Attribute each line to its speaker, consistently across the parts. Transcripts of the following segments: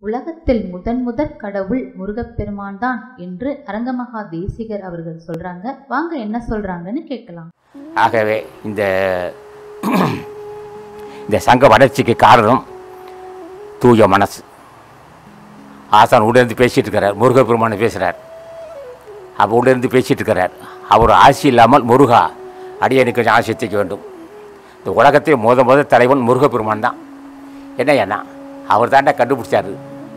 Speaker 1: உலகத்தில் முதன் முதற் கடவுள் முருகப்பெருமான் தான் என்று அரங்கமகா தேசிகர் அவர்கள் சொல்றாங்க வாங்க என்ன சொல்றாங்கன்னு கேட்கலாம்
Speaker 2: ஆகவே இந்த இந்த சங்க வளர்ச்சிக்கு காரணம் தூய மனசு ஆசான் உடனே பேசிட்டு இருக்கிறார் முருகப்பெருமானை பேசுகிறார் அப்போ உடனே பேசிட்டு இருக்கிறார் அவர் ஆசி இல்லாமல் முருகா அடியனுக்கு கொஞ்சம் ஆசி எத்திக்க வேண்டும் இந்த உலகத்தை முத முத தலைவன் முருகப்பெருமான் தான் என்ன ஏன்னா அவர் தாண்டா கண்டுபிடிச்சாரு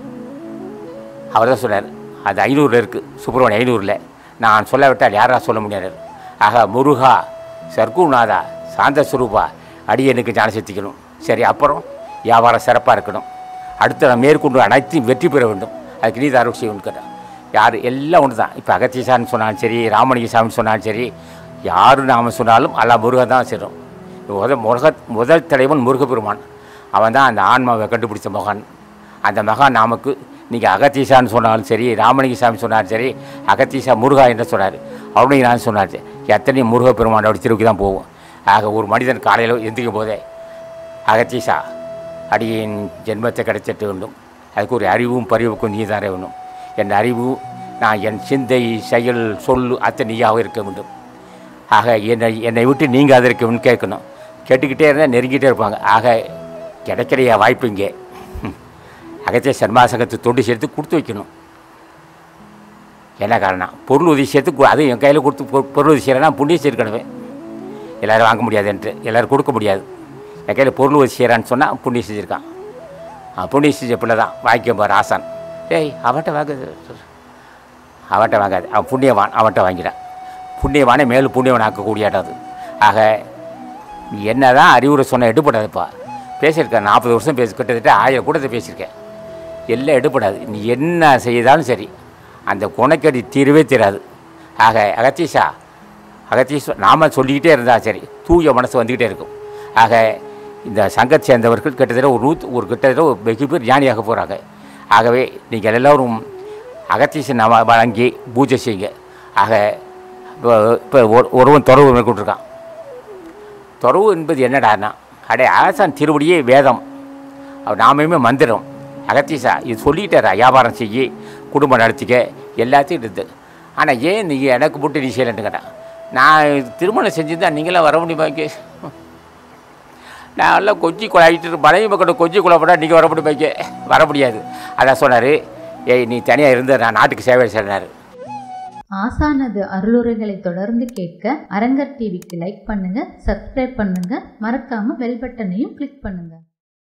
Speaker 2: அவர் தான் சொன்னார் அது ஐநூறில் இருக்குது சுப்பிரமணியம் ஐநூறில் நான் சொல்லாவிட்டால் யாரா சொல்ல முடியாது ஆக முருகா சர்க்குநாதா சாந்த சுரூபா அடியனுக்கு ஞான செத்திக்கணும் சரி அப்புறம் வியாபாரம் சிறப்பாக இருக்கணும் அடுத்து நான் மேற்கொண்டு அனைத்தையும் வெற்றி பெற வேண்டும் அதுக்கு நீ அருள் செய்யணும் கேட்டான் யார் எல்லாம் ஒன்று தான் இப்போ அகத்தீசான்னு சொன்னாலும் சரி ராமலிங்க சாமின்னு சொன்னாலும் சரி யார் நாம சொன்னாலும் அல்லா முருகன் தான் செய்கிறோம் முதல் முருக முதல் தலைவன் முருகப்பெருமான் அவன் தான் அந்த ஆன்மாவை கண்டுபிடிச்ச மகான் அந்த மகான் நமக்கு நீங்கள் அகத்தீசான்னு சொன்னாலும் சரி ராமலிங்க சாமி சொன்னாலும் சரி அகத்தீசா முருகா என்று சொன்னார் அவனையும் நான் சொன்னார் எத்தனை முருகப்பெருமானோட திருவுக்கு தான் போவோம் ஆக ஒரு மனிதன் காலையில் எந்திரிக்கும் போதே அகத்தீசா அடியின் ஜென்மத்தை கிடைச்சிட்டு வேண்டும் அதுக்கு ஒரு அறிவும் பரிவுக்கும் நீ தான் வேணும் என் அறிவு நான் என் சிந்தை செயல் சொல் அத்தனை நீயாக இருக்க வேண்டும் ஆக என்னை என்னை விட்டு நீங்கள் அதை இருக்கணும்னு கேட்கணும் கேட்டுக்கிட்டே இருந்தால் நெருங்கிட்டே இருப்பாங்க ஆக கிடைக்கிறைய வாய்ப்பு இங்கே அகத்திய சன்மாசங்கத்தை தொண்டு சேர்த்து கொடுத்து வைக்கணும் என்ன காரணம் பொருள் உதவி சேர்த்து கு- அதுவும் என் கையில் கொடுத்து பொ- பொருள் உதவி செய்கிறேன்னா புண்ணியம் சேர்க்கணுமே எல்லோரும் வாங்க முடியாதுன்ட்டு எல்லோரும் கொடுக்க முடியாது என் கையில் பொருள் உதவி செய்கிறான்னு சொன்னால் புண்ணியம் செஞ்சுருக்கான் ஆ, புண்ணியம் செஞ்ச பிள்ளை தான் வாங்கிக்க பாரு ஆசான் டேய் அவன்கிட்ட வாங்குது அவன்கிட்ட வாங்காது அவன் புண்ணியவான் அவன்கிட்ட வாங்கிடான் புண்ணியவானே மேலும் புண்ணியவன் ஆக்கக்கூடியாட்டம் அது ஆக நீ என்ன தான் அறிவுரை சொன்ன எடுப்படாதுப்பா பேசியிருக்கேன் நாற்பது வருஷம் பேசி கிட்டத்தட்ட ஆயிரம் கூட்டத்தை பேசியிருக்கேன் எல்லாம் எடுப்படாது நீ என்ன செய்தாலும் சரி அந்த குணக்கடி தீரவே தீராது ஆக அகத்தீஷா அகத்தீஸ்வ நாம சொல்லிக்கிட்டே இருந்தால் சரி தூய மனசு வந்துக்கிட்டே இருக்கும் ஆக இந்த சங்கத்தை சேர்ந்தவர்கள் கிட்டத்தட்ட ஒரு நூற்று ஒரு கிட்டத்தட்ட ஒரு வெகு பேர் ஞானியாக போகிறாங்க ஆகவே நீங்கள் எல்லோரும் அகத்தீசன் நாம வழங்கி பூஜை செய்யுங்க ஆக இப்போ இப்போ ஒரு ஒருவன் துறவு மேற்கொண்டிருக்கான் துறவு என்பது என்னடான்னா அடே ஆசான் திருவடியே வேதம் அவர் நாமையுமே மந்திரம் அகத்தீசா இது சொல்லிட்டாரா வியாபாரம் செய்யி குடும்பம் நடத்திக்க எல்லாத்தையும் இருக்குது ஆனால் ஏன் நீ எனக்கு மட்டும் நீ செய்யலன்னு கேட்டான் நான் திருமணம் செஞ்சுருந்தா நீங்களாம் வர முடியுமா இங்கே நான் எல்லாம் கொஞ்சி குழாயிட்டு மனைவி மக்கள் கொஞ்சி குழப்படா நீங்கள் வர முடியுமா இங்கே வர முடியாது அதான் சொன்னார் ஏய் நீ தனியாக இருந்து நான் நாட்டுக்கு சேவை செய்கிறாரு
Speaker 1: ஆசானது அருளுரைகளை தொடர்ந்து கேட்க அரங்கர் டிவிக்கு லைக் பண்ணுங்க சப்ஸ்கிரைப் பண்ணுங்க மறக்காம பெல் பட்டனையும் கிளிக் பண்ணுங்க